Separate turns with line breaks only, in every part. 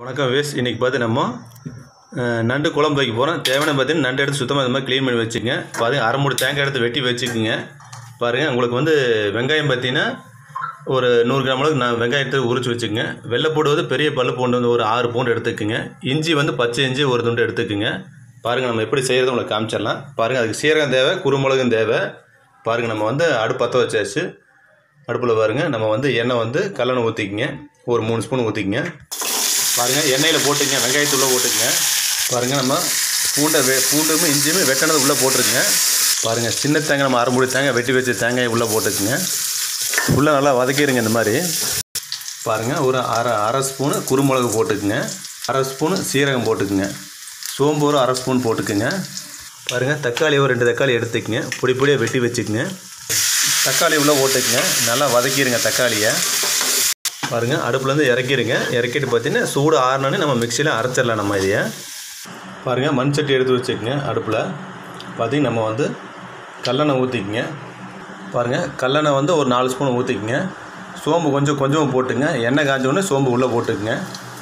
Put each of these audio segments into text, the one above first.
வணக்கம் வேஸ் இன்றைக்கி பார்த்து நம்ம அஹ், நண்டு குழம்பு வைக்க போகிறோம் தேவையான பார்த்தீங்கன்னா நண்டு எடுத்து சுத்தமாக இந்த மாதிரி க்ளீன் பண்ணி வச்சுக்கங்க பாருங்க அரை மூடி தேங்காய் எடுத்து வெட்டி வச்சுக்கோங்க பாருங்கள் உங்களுக்கு வந்து வெங்காயம் பார்த்தீங்கன்னா ஒரு நூறு கிராம் அளவுக்கு நான் வெங்காயம் எடுத்து உரிச்சு வச்சுக்கோங்க வெள்ளைப்பூடு வந்து பெரிய பல்லு பூண்டு வந்து ஒரு ஆறு பூண்டு எடுத்துக்கோங்க இஞ்சி வந்து பச்சை இஞ்சி ஒரு துண்டு எடுத்துக்கோங்க பாருங்கள் நம்ம எப்படி செய்கிறது உங்களுக்கு காமிச்சிடலாம் பாருங்கள் அதுக்கு சீரகம் தேவை குருமிளகும் தேவை பாருங்கள் நம்ம வந்து அடுப்பு பற்ற வச்சாச்சு அடுப்பில் பாருங்கள் நம்ம வந்து எண்ணெய் வந்து கல்லெண்ணெய் ஊற்றிக்கிங்க ஒரு மூணு ஸ்பூன் ஊற்றிக்கிங்க பாருங்கள் எண்ணெயில் போட்டுங்க வெங்காயத்துள்ளே போட்டுக்கங்க பாருங்கள் நம்ம பூண்டை வெ பூண்டும் இஞ்சியுமே வெட்டினது உள்ளே போட்டுருங்க பாருங்கள் சின்ன தேங்காய் நம்ம அரைமுடி தேங்காய் வெட்டி வச்ச தேங்காய் உள்ளே போட்டுக்குங்க உள்ளே நல்லா வதக்கிடுங்க இந்த மாதிரி பாருங்கள் ஒரு அரை அரை ஸ்பூனு குருமிளகு போட்டுக்குங்க அரை ஸ்பூனு சீரகம் போட்டுக்குங்க சோம்பு ஒரு அரை ஸ்பூன் போட்டுக்குங்க பாருங்கள் தக்காளி ஒரு ரெண்டு தக்காளி எடுத்துக்கங்க பொடி பொடியாக வெட்டி வச்சுக்குங்க தக்காளி உள்ளே போட்டுக்குங்க நல்லா வதக்கிடுங்க தக்காளியை பாருங்கள் அடுப்புலேருந்து இறக்கிடுங்க இறக்கிட்டு பார்த்தீங்கன்னா சூடு ஆறினோடனே நம்ம மிக்சியில் அரைச்சிடலாம் நம்ம இதையை பாருங்கள் மண் சட்டி எடுத்து வச்சுக்கோங்க அடுப்பில் பார்த்தீங்கன்னா நம்ம வந்து கல்லெண்ணெய் ஊற்றிக்குங்க பாருங்கள் கல்லெண்ணெய் வந்து ஒரு நாலு ஸ்பூன் ஊற்றிக்குங்க சோம்பு கொஞ்சம் கொஞ்சம் போட்டுங்க எண்ணெய் காஞ்ச உடனே சோம்பு உள்ளே போட்டுக்குங்க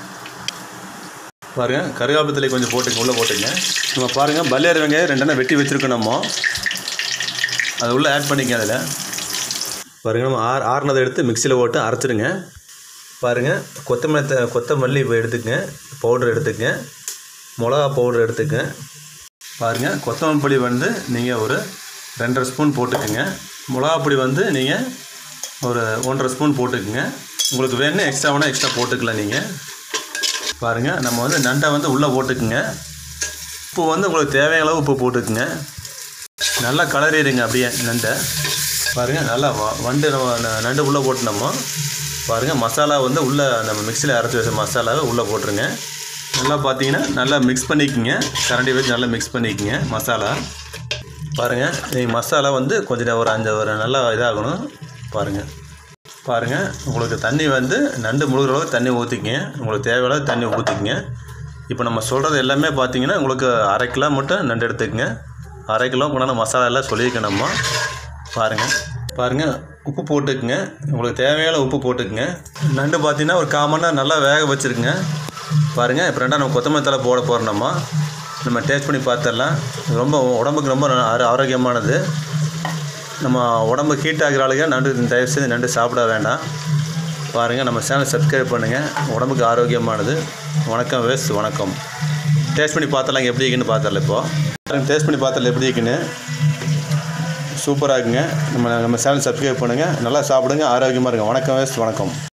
பாருங்கள் கருவேப்பிலை கொஞ்சம் போட்டுங்க உள்ளே போட்டுங்க நம்ம பாருங்கள் பல்லேறு வெங்காயம் ரெண்டெண்ணெய் வெட்டி வச்சுருக்கோம் நம்ம அதை உள்ளே ஆட் பண்ணிக்க அதில் பாருங்கள் நம்ம ஆறு ஆறுனதை எடுத்து மிக்சியில் போட்டு அரைச்சிடுங்க பாருங்கள் கொத்தமல்லி த- கொத்தமல்லி இப்போ எடுத்துக்கங்க பவுடர் எடுத்துக்கங்க மிளகா பவுடர் எடுத்துக்கங்க பாருங்கள் கொத்தமல்லி பொடி வந்து நீங்கள் ஒரு ரெண்டரை ஸ்பூன் போட்டுக்கோங்க மிளகா பொடி வந்து நீங்கள் ஒரு ஒன்றரை ஸ்பூன் போட்டுக்குங்க உங்களுக்கு வேணும்னா எக்ஸ்ட்ரா வேணால் எக்ஸ்ட்ரா போட்டுக்கலாம் நீங்கள் பாருங்கள் நம்ம வந்து நண்டை வந்து உள்ளே போட்டுக்குங்க உப்பு வந்து உங்களுக்கு தேவையான அளவு உப்பு போட்டுக்குங்க நல்லா கலரிடுங்க அப்படியே நண்டை பாருங்கள் நல்லா வ- வண்டு நம்ம ந- நண்டு உள்ளே போட்டுனோமோ பாருங்கள் மசாலா வந்து உள்ளே நம்ம மிக்சியில் அரைச்சி வச்ச மசாலாவை உள்ளே போட்டுருங்க நல்லா பார்த்தீங்கன்னா நல்லா மிக்ஸ் பண்ணிக்கோங்க கரண்டி வச்சு நல்லா மிக்ஸ் பண்ணிக்கோங்க மசாலா பாருங்கள் நீங்கள் மசாலா வந்து கொஞ்சம் நே- ஒரு அஞ்சு ஒரு நல்லா இதாகணும் பாருங்கள் பாருங்கள் உங்களுக்கு தண்ணி வந்து நண்டு முழுகிற அளவுக்கு தண்ணி ஊற்றிக்கங்க உங்களுக்கு தேவையான அளவுக்கு தண்ணி ஊற்றிக்கங்க இப்போ நம்ம சொல்கிறது எல்லாமே பார்த்தீங்கன்னா உங்களுக்கு அரை கிலோ மட்டும் நண்டு எடுத்துக்கங்க அரை கிலோ கொண்டாந்து மசாலா எல்லாம் சொல்லியிருக்கணுமா பாருங்கள் பாருங்கள் உப்பு போட்டுக்குங்க உங்களுக்கு தேவையான உப்பு போட்டுக்குங்க நண்டு பார்த்தீங்கன்னா ஒரு கால் மணி நேரம் நல்லா வேக வச்சுருக்குங்க பாருங்கள் இப்போ ரெண்டாவது நம்ம கொத்தமல்லி தலை போட போகிறோம்மா நம்ம டேஸ்ட் பண்ணி பார்த்துடலாம் இது ரொம்ப உடம்புக்கு ரொம்ப ந- ஆரோ- ஆரோக்கியமானது நம்ம உடம்பு ஹீட் ஆகிற ஆளுங்க நண்டு தயவு செய்து நண்டு சாப்பிட வேண்டாம் பாருங்கள் நம்ம சேனல் சப்ஸ்கிரைப் பண்ணுங்கள் உடம்புக்கு ஆரோக்கியமானது வணக்கம் வேஸ் வணக்கம் டேஸ்ட் பண்ணி பார்த்தலாம் எப்படி இருக்குன்னு பார்த்தரல இப்போது டேஸ்ட் பண்ணி பார்த்தல எப்படி இருக்குன்னு சூப்பராக இருக்குங்க நம்ம நம்ம சேனல் சப்ஸ்கிரைப் பண்ணுங்கள் நல்லா சாப்பிடுங்க ஆரோக்கியமாக இருங்க வணக்கம் வேஸ் வணக்கம்